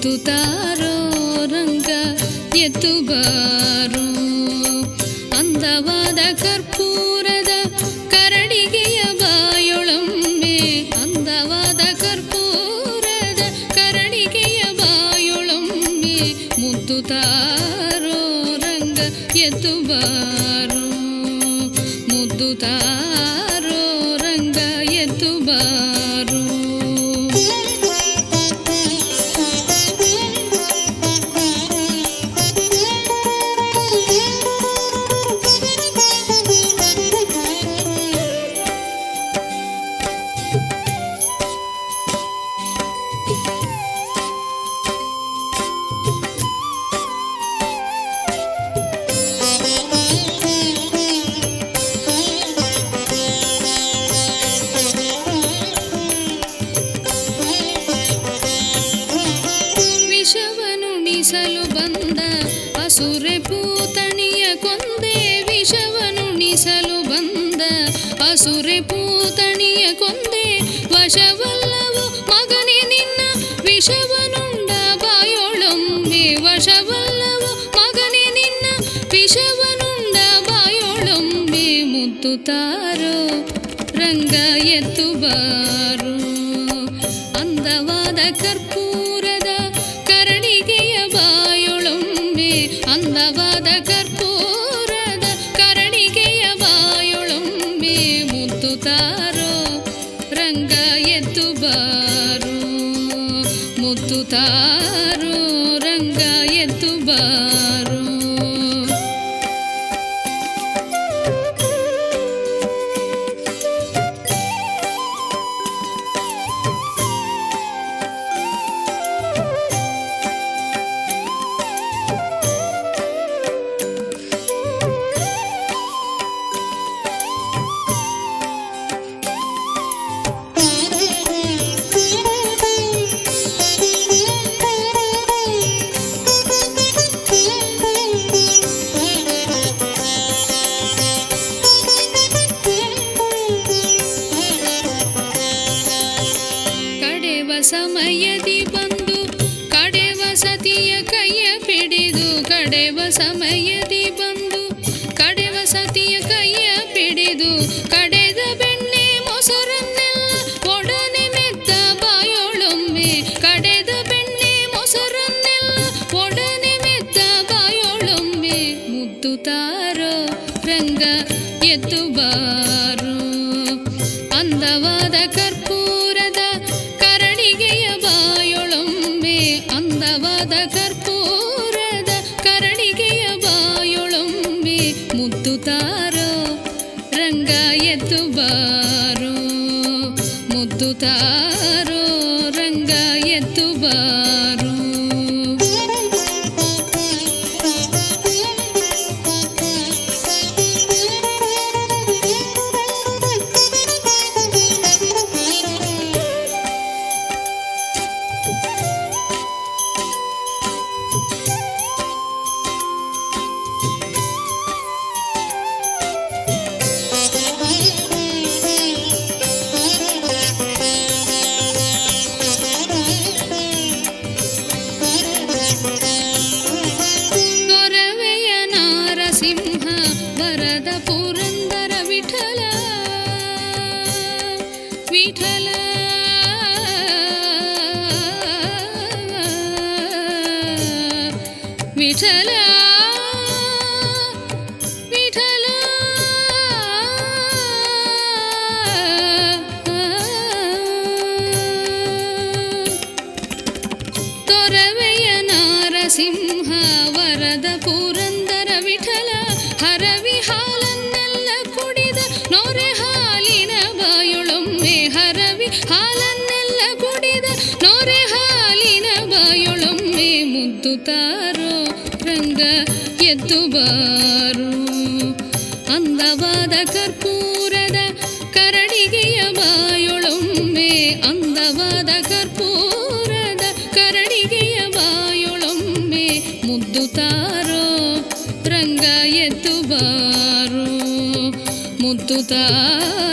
ಮುದ್ದು ತಾರೋ ರಂಗ ಎತ್ತು ಬಾರೋ ಅಂದವಾದ ಕರ್ಪೂರದ ಕರಡಿಗೆಯ ಬಾಯೊಳೊಮ್ಮೆ ಅಂದವಾದ ಕರ್ಪೂರದ ಕರಡಿಗೆಯ ಬಾಯೊಳೊಮ್ಮೆ ಮುದ್ದು ತಾರೋ ರಂಗ ಎತ್ತು ಬಾರೋ ಮುದ್ದು ತಾರೋ ರಂಗ ಎತ್ತು ಬಾರೋ ವಿಷವನುಣಿಸಲು ಬಂದ ಅಸುರೆ ಪೂತಣಿಯ ಕೊಂದೆ ವಿಷವನುಣಿಸಲು ಬಂದ ಅಸುರೆ ಪೂತಣಿಯ ಕೊಂದೆ ವಶವಲ್ಲವು ಮಗನೇ ನಿನ್ನ ವಿಷವನುಂಡ ಬಾಯೋಳೊಮ್ಮೆ ವಶವಲ್ಲವು ಮಗನೇ ನಿನ್ನ ವಿಷವನುಂಡ ಬಾಯೋಳೊಮ್ಮೆ ಮುದ್ದು ತಾರೋ ರಂಗ ಎತ್ತು ಬಾರೋ ಅಂದವಾದ ಕರ್ಪೂರದ ಕರಣಿಗೆಯ ಬಾಯೊಳೊಮ್ಮೆ ಅಂದವಾದ ಕರ್ಪೂರದ ಕರಣಿಗೆಯ ಬಾಯೊಳೊಮ್ಮೆ ಮುದ್ದು ತಾರೋ ರಂಗ ಎತ್ತು ಬಾರೋ ಮುದ್ದು ತಾರೋ ರಂಗ ಎತ್ತು ಬಾರೋ ಕಡೆವ ಸಮಯದಿ ಬಂದು ಕಡೆವ ಸತಿಯ ಕೈಯ ಪಿಡಿದು ಕಡೆವ ಸಮಯದಿ ಬಂದು ಕಡೆವ ಸತಿಯ ಕೈಯ ಪಿಡಿದು ಕಡೆದ ಬೆಣ್ಣೆ ಮೊಸರನ್ನೆಲ್ಲ ಒಡನೆ ಮೆತ್ತ ಬಾಯೋಳೊಮ್ಮೆ ಕಡೆದ ಬೆಣ್ಣೆ ಮೊಸರನ್ನೆಲ್ಲ ಒಡನೆ ಮೆತ್ತ ಬಾಯೋಳೊಮ್ಮೆ ಮುದ್ದು ತಾರೋ ರಂಗ ಎದ್ದು ಬಾರೋ ಅಂದವಾದ ಕರ್ಪೂರದ ಕರಣಿಗೆಯ ಬಾಯೊಳೊಮ್ಮೆ ಅಂದವಾದ ಕರ್ಪೂರದ ಕರಣಿಗೆಯ ಬಾಯೊಳೊಮ್ಮೆ ಮುದ್ದು ತಾರೋ ರಂಗ ಎದ್ದು ಬಾರೋ ಮುದ್ದು ತಾರೋ ರಂಗ ಎದ್ದು ಬಾರೋ ಗೊರವೆಯ ನಾರಸಿಂಹ ವರದ ಪುರಂದರ ವಿಠಲ ವಿಠಲ ವಿಠಲ ವಿಠಲ ತೊರವೆಯ ನಾರಸಿಂಹ ವರದ ಪುರಂದರ ವಿಠಲ ಹರವಿ ಹಾಲನ್ನೆಲ್ಲ ಕುಡಿದ ನೊರೆ ಹಾಲಿನ ಬಾಯೊಳೊಮ್ಮೆ ಹರವಿ ಹಾಲನ್ನೆಲ್ಲ ಕುಡಿದ ನೊರೆ ಹಾಲಿನ ಬಾಯೊಳೊಮ್ಮೆ ಮುದ್ದು ತಾರೋ ರಂಗ ಎದ್ದು ಬಾರೋ ಅಂದವಾದ ಕರ್ಪೂರದ ಕರಡಿಗೆಯ ಬಾಯೊಳೊಮ್ಮೆ ಅಂದವಾದ ಕರ್ಪೂರದ ಕರಡಿಗೆಯ ಬಾಯೊಳೊಮ್ಮೆ ಮುದ್ದು ತಾರೋ ರಂಗ ಎದ್ದು ಬಾರೋ ಮುದ್ದು ತಾರೋ